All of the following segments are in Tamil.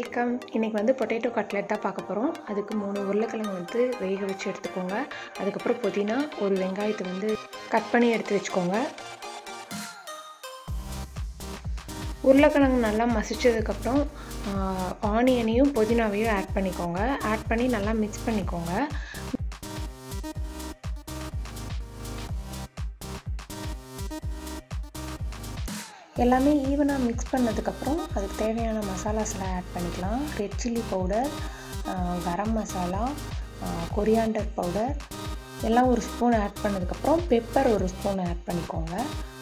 வெல்கம் இன்றைக்கி வந்து பொட்டேட்டோ கட்லெட் தான் பார்க்க போகிறோம் அதுக்கு மூணு உருளைக்கிழங்கு வந்து வேக வச்சு எடுத்துக்கோங்க அதுக்கப்புறம் புதினா ஒரு வெங்காயத்தை வந்து கட் பண்ணி எடுத்து வச்சுக்கோங்க உருளைக்கிழங்கு நல்லா மசிச்சதுக்கப்புறம் ஆனியனையும் புதினாவையும் ஆட் பண்ணிக்கோங்க ஆட் பண்ணி நல்லா மிக்ஸ் பண்ணிக்கோங்க எல்லாமே ஈவனாக மிக்ஸ் பண்ணதுக்கப்புறம் அதுக்கு தேவையான மசாலாஸ்லாம் ஆட் பண்ணிக்கலாம் red chilli powder garam masala coriander powder எல்லாம் ஒரு ஸ்பூன் ஆட் பண்ணதுக்கப்புறம் பெப்பர் ஒரு ஸ்பூன் ஆட் பண்ணிக்கோங்க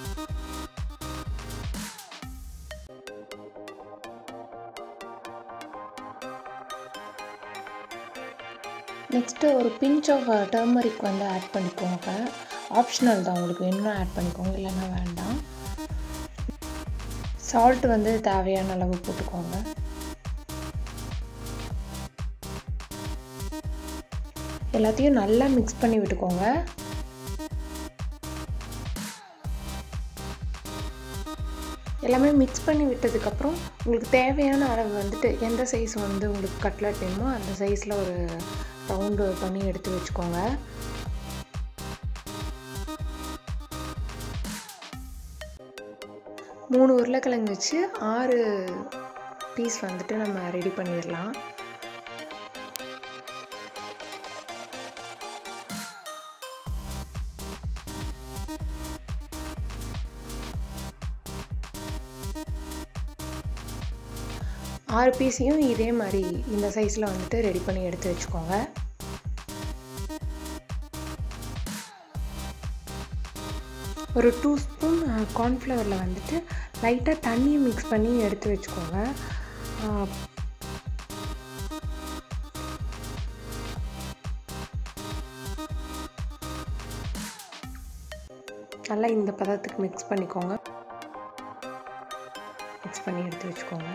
நெக்ஸ்ட்டு ஒரு பிஞ்ச் ஆஃப் டர்மரிக் வந்து ஆட் பண்ணிக்கோங்க ஆப்ஷனல் தான் உங்களுக்கு வேணும்னா ஆட் பண்ணிக்கோங்க இல்லைன்னா வேண்டாம் சால்ட் வந்து தேவையான அளவு போட்டுக்கோங்க எல்லாத்தையும் நல்லா மிக்ஸ் பண்ணி விட்டுக்கோங்க எல்லாமே மிக்ஸ் பண்ணி விட்டதுக்கப்புறம் உங்களுக்கு தேவையான அளவு வந்துட்டு எந்த சைஸ் வந்து உங்களுக்கு கட்லட் வேணுமோ அந்த சைஸில் ஒரு ரவுண்டு பண்ணி எடுத்து வச்சுக்கோங்க மூணு உருளைக்கிழங்கு வச்சு ஆறு பீஸ் வந்துட்டு நம்ம ரெடி பண்ணிடலாம் ஆறு பீஸையும் இதே மாதிரி இந்த சைஸில் வந்துட்டு ரெடி பண்ணி எடுத்து வச்சுக்கோங்க ஒரு டூ ஸ்பூன் கார்ன்ஃப்ளவரில் வந்துட்டு லைட்டாக தண்ணியை மிக்ஸ் பண்ணி எடுத்து வச்சுக்கோங்க நல்லா இந்த பதத்துக்கு மிக்ஸ் பண்ணிக்கோங்க மிக்ஸ் பண்ணி எடுத்து வச்சுக்கோங்க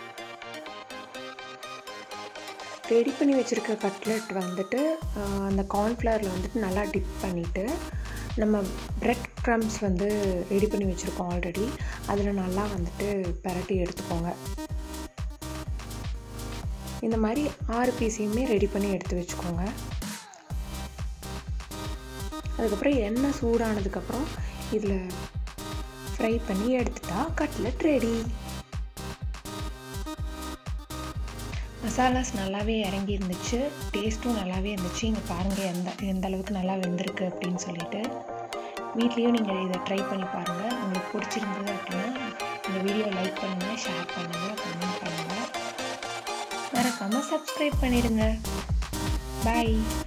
ரெடி பண்ணி வச்சுருக்க கட்லெட் வந்துட்டு அந்த கார்ன்ஃப்ளவரில் வந்துட்டு நல்லா டிப் பண்ணிவிட்டு நம்ம ப்ரெட் க்ரம்ஸ் வந்து ரெடி பண்ணி வச்சுருக்கோம் ஆல்ரெடி அதில் நல்லா வந்துட்டு பரட்டி எடுத்துக்கோங்க இந்த மாதிரி ஆறு பீஸையுமே ரெடி பண்ணி எடுத்து வச்சுக்கோங்க அதுக்கப்புறம் எண்ணெய் சூடானதுக்கப்புறம் இதில் ஃப்ரை பண்ணி எடுத்துட்டா கட்லெட் ரெடி மசாலாஸ் நல்லாவே இறங்கி இருந்துச்சு டேஸ்ட்டும் நல்லாவே இருந்துச்சு இங்கே பாருங்கள் எந்த எந்த அளவுக்கு நல்லா வெந்திருக்கு அப்படின்னு சொல்லிட்டு வீட்லேயும் நீங்கள் இதை ட்ரை பண்ணி பாருங்கள் உங்களுக்கு பிடிச்சிருந்தது அப்படின்னா இந்த வீடியோ லைக் பண்ணுங்கள் ஷேர் பண்ணுங்கள் கமெண்ட் பண்ணுங்கள் மறக்காமல் சப்ஸ்கிரைப் பண்ணிடுங்க பாய்